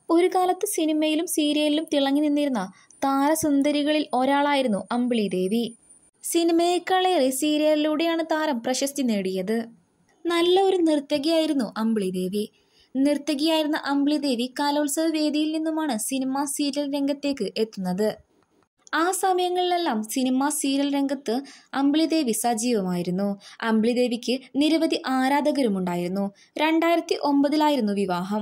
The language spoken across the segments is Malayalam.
ഒരു കാലത്ത് സിനിമയിലും സീരിയലിലും തിളങ്ങി നിന്നിരുന്ന താരസുന്ദരികളിൽ ഒരാളായിരുന്നു അമ്പിളി ദേവി സിനിമയേക്കാളേറെ സീരിയലിലൂടെയാണ് താരം പ്രശസ്തി നേടിയത് നല്ല ഒരു നർത്തകിയായിരുന്നു അമ്പിളി ദേവി നർത്തകിയായിരുന്ന അമ്പിളി ദേവി കലോത്സവ വേദിയിൽ നിന്നുമാണ് സിനിമ സീരിയൽ രംഗത്തേക്ക് എത്തുന്നത് ആ സമയങ്ങളിലെല്ലാം സിനിമ സീരിയൽ രംഗത്ത് അമ്പിളിദേവി സജീവമായിരുന്നു അമ്പിളിദേവിക്ക് നിരവധി ആരാധകരുമുണ്ടായിരുന്നു രണ്ടായിരത്തി ഒമ്പതിലായിരുന്നു വിവാഹം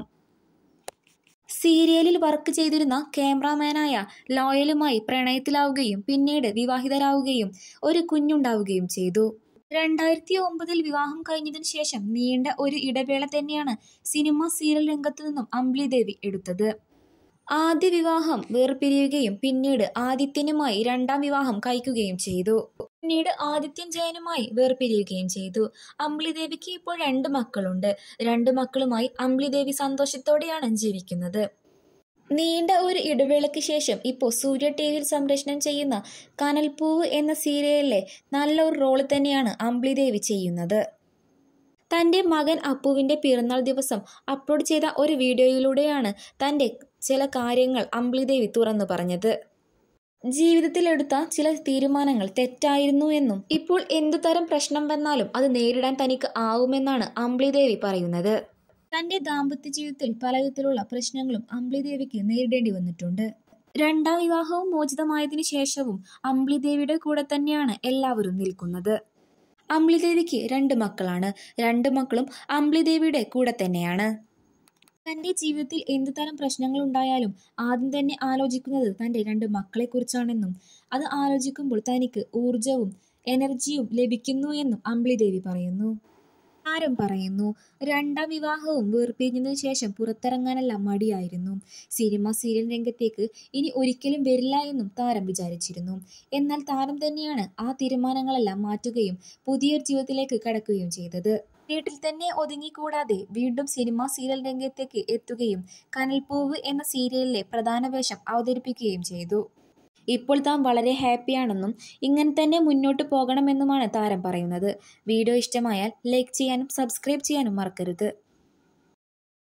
സീരിയലിൽ വർക്ക് ചെയ്തിരുന്ന ക്യാമറാമാനായ ലോയലുമായി പ്രണയത്തിലാവുകയും പിന്നീട് വിവാഹിതരാവുകയും ഒരു കുഞ്ഞുണ്ടാവുകയും ചെയ്തു രണ്ടായിരത്തി ഒമ്പതിൽ വിവാഹം കഴിഞ്ഞതിന് ശേഷം നീണ്ട ഒരു ഇടവേള തന്നെയാണ് സിനിമ സീരിയൽ രംഗത്തു നിന്നും അമ്പിളിദേവി എടുത്തത് ആദ്യ വിവാഹം വേർപിരിയുകയും പിന്നീട് ആദിത്യനുമായി രണ്ടാം വിവാഹം കഴിക്കുകയും ചെയ്തു പിന്നീട് ആദിത്യൻ ജയനുമായി വേർപിരിയുകയും ചെയ്തു അമ്പിളിദേവിക്ക് ഇപ്പോൾ രണ്ട് മക്കളുണ്ട് രണ്ട് മക്കളുമായി അമ്പിളിദേവി സന്തോഷത്തോടെയാണ് ജീവിക്കുന്നത് നീണ്ട ഒരു ഇടവേളയ്ക്ക് ശേഷം ഇപ്പോൾ സൂര്യ ടി വിയിൽ സംപ്രേഷണം ചെയ്യുന്ന കനൽപ്പൂവ് എന്ന സീരിയലിലെ നല്ല ഒരു റോള് തന്നെയാണ് അമ്പിളിദേവി ചെയ്യുന്നത് തൻ്റെ മകൻ അപ്പുവിൻ്റെ പിറന്നാൾ ദിവസം അപ്ലോഡ് ചെയ്ത ഒരു വീഡിയോയിലൂടെയാണ് തൻ്റെ ചില കാര്യങ്ങൾ അമ്പിളിദേവി തുറന്നു പറഞ്ഞത് ജീവിതത്തിലെടുത്ത ചില തീരുമാനങ്ങൾ തെറ്റായിരുന്നു എന്നും ഇപ്പോൾ എന്തു തരം പ്രശ്നം വന്നാലും അത് നേരിടാൻ തനിക്ക് ആവുമെന്നാണ് അമ്പിളിദേവി പറയുന്നത് തൻ്റെ ദാമ്പത്യ ജീവിതത്തിൽ പലവിധത്തിലുള്ള പ്രശ്നങ്ങളും അമ്പിളിദേവിക്ക് നേരിടേണ്ടി വന്നിട്ടുണ്ട് രണ്ടാം വിവാഹവും മോചിതമായതിനു ശേഷവും അമ്പിളിദേവിയുടെ കൂടെ തന്നെയാണ് എല്ലാവരും നിൽക്കുന്നത് അമ്പിളിദേവിക്ക് രണ്ട് മക്കളാണ് രണ്ട് മക്കളും അമ്പിളിദേവിയുടെ കൂടെ തന്നെയാണ് തൻ്റെ ജീവിതത്തിൽ എന്തു തരം പ്രശ്നങ്ങൾ ഉണ്ടായാലും ആദ്യം തന്നെ ആലോചിക്കുന്നത് തൻ്റെ രണ്ട് മക്കളെക്കുറിച്ചാണെന്നും അത് ആലോചിക്കുമ്പോൾ തനിക്ക് ഊർജവും എനർജിയും ലഭിക്കുന്നു എന്നും അമ്പിളിദേവി പറയുന്നു താരം പറയുന്നു രണ്ടാം വിവാഹവും വേർപിരിഞ്ഞതിനു ശേഷം പുറത്തിറങ്ങാനെല്ലാം മടിയായിരുന്നു സിനിമ സീരിയൽ രംഗത്തേക്ക് ഇനി ഒരിക്കലും വരില്ല എന്നും താരം വിചാരിച്ചിരുന്നു എന്നാൽ താരം തന്നെയാണ് ആ തീരുമാനങ്ങളെല്ലാം മാറ്റുകയും പുതിയൊരു ജീവിതത്തിലേക്ക് കടക്കുകയും ചെയ്തത് വീട്ടിൽ തന്നെ ഒതുങ്ങിക്കൂടാതെ വീണ്ടും സിനിമ സീരിയൽ രംഗത്തേക്ക് എത്തുകയും കനൽപ്പൂവ് എന്ന സീരിയലിലെ പ്രധാന വേഷം അവതരിപ്പിക്കുകയും ചെയ്തു ഇപ്പോൾ താൻ വളരെ ഹാപ്പിയാണെന്നും ഇങ്ങനെ തന്നെ മുന്നോട്ട് പോകണമെന്നുമാണ് താരം പറയുന്നത് വീഡിയോ ഇഷ്ടമായാൽ ലൈക്ക് ചെയ്യാനും സബ്സ്ക്രൈബ് ചെയ്യാനും മറക്കരുത്